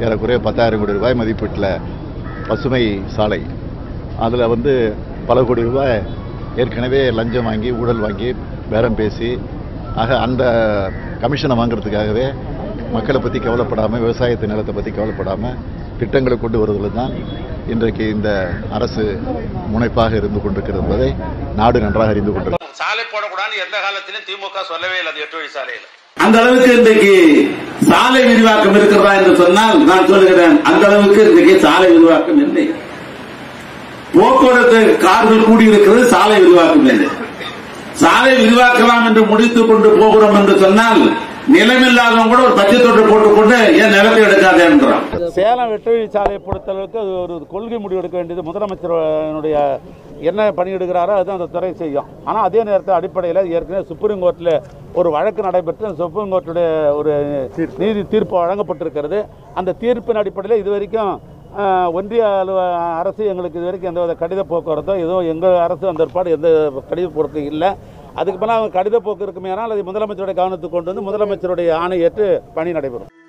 ஏறக்குறைய பத்தாயிரம் கோடி ரூபாய் மதிப்பீட்டில் பசுமை சாலை அதில் வந்து பல கோடி ரூபாய் ஏற்கனவே லஞ்சம் வாங்கி ஊழல் வாங்கி பேரம் பேசி ஆக அந்த கமிஷனை வாங்குறதுக்காகவே மக்களை பற்றி கவலைப்படாமல் விவசாயத்து நிலத்தை பற்றி கவலைப்படாமல் திட்டங்களை கொண்டு வருவதில் தான் இன்றைக்கு இந்த அரசு முனைப்பாக இருந்து கொண்டிருக்கிறது என்பதை நாடு நன்றாக அறிந்து கொண்டிருக்கிறது சாலை போடக்கூடாதுன்னு எந்த காலத்திலும் திமுக சொல்லவே இல்லை அது எட்டு வழி சாலையில அந்த அளவுக்கு இன்றைக்கு சாலை விரிவாக்கம் இருக்கிறதா என்று சொன்னால் நான் சொல்லுகிறேன் அந்த அளவுக்கு இன்றைக்கு சாலை விரிவாக்கம் இல்லை போக்குவரத்து கார்கள் கூடியிருக்கிறது சாலை விரிவாக்கம் இல்லை சாலை விரிவாக்கலாம் என்று முடித்துக் கொண்டு போகிறோம் என்று சொன்னால் நிலமில்லாதவங்க கூட ஒரு பச்சை தொட்டு போட்டுக்கொண்டு ஏன் நிலத்தை எடுக்காதே என்றான் சேலம் வெட்டவழி சாலையை பொறுத்தளவுக்கு அது ஒரு கொள்கை முடிவு எடுக்க வேண்டியது முதலமைச்சருடைய என்ன பணி எடுக்கிறாரோ அதுதான் அந்த துறை செய்யும் ஆனால் அதே நேரத்தில் அடிப்படையில் ஏற்கனவே சுப்ரீம் கோர்ட்டில் ஒரு வழக்கு நடைபெற்று அந்த சுப்ரீம் கோர்ட்டுடைய ஒரு நீதி தீர்ப்பு வழங்கப்பட்டிருக்கிறது அந்த தீர்ப்பின் அடிப்படையில் இது வரைக்கும் ஆஹ், ஒன்றிய அலுவ அரசு எங்களுக்கு இது வரைக்கும் எந்த கடித போக்குவரத்தோ எதுவும் எங்கள் அரசு அந்த ஏற்பாடு எந்த கடித போக்கு இல்லை அதுக்கு மேலே அவங்க கடித போக்கு இருக்குமே ஆனால் அதை முதலமைச்சருடைய கவனத்துக்கு கொண்டு வந்து முதலமைச்சருடைய ஆணை ஏற்று பணி நடைபெறும்